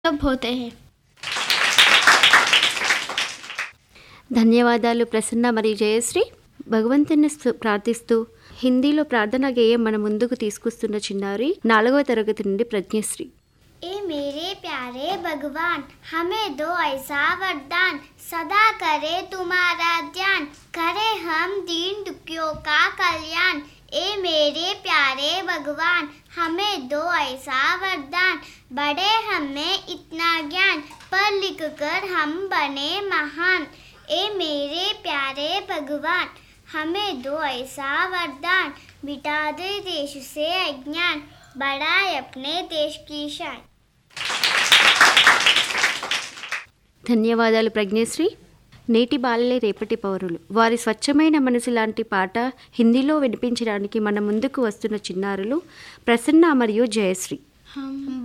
उपलब्ध होते हैं ధన్యవాదాలు ప్రసన్న మరియు జయశ్రీ భగవంతుని స్తు- ప్రార్థిస్తూ హిందీలో ప్రార్థనా గేయం మన ముందుకు తీసుకొస్తున్న చిన్నారి నాలుగవ తరగతి నుండి ప్రజ్ఞశ్రీ ए मेरे प्यारे भगवान हमें दो ऐसा वरदान सदा करे तुम्हारा ध्यान करे हम दीन दुखियों का कल्याण ए मेरे प्यारे भगवान हमें दो ऐसा वरदान बड़े हमें इतना ज्ञान पढ़ लिख कर हम बने महान ए मेरे प्यारे भगवान हमें दो ऐसा वरदान मिटा दे देश से अज्ञान बढ़ाए अपने देश की शान ధన్యవాదాలు ప్రజ్ఞశ్రీ నేటి బాలలే రేపటి పౌరులు వారి స్వచ్ఛమైన మనసు లాంటి పాట హిందీలో వినిపించడానికి మన ముందుకు వస్తున్న చిన్నారులు ప్రసన్న మరియు జయశ్రీ हम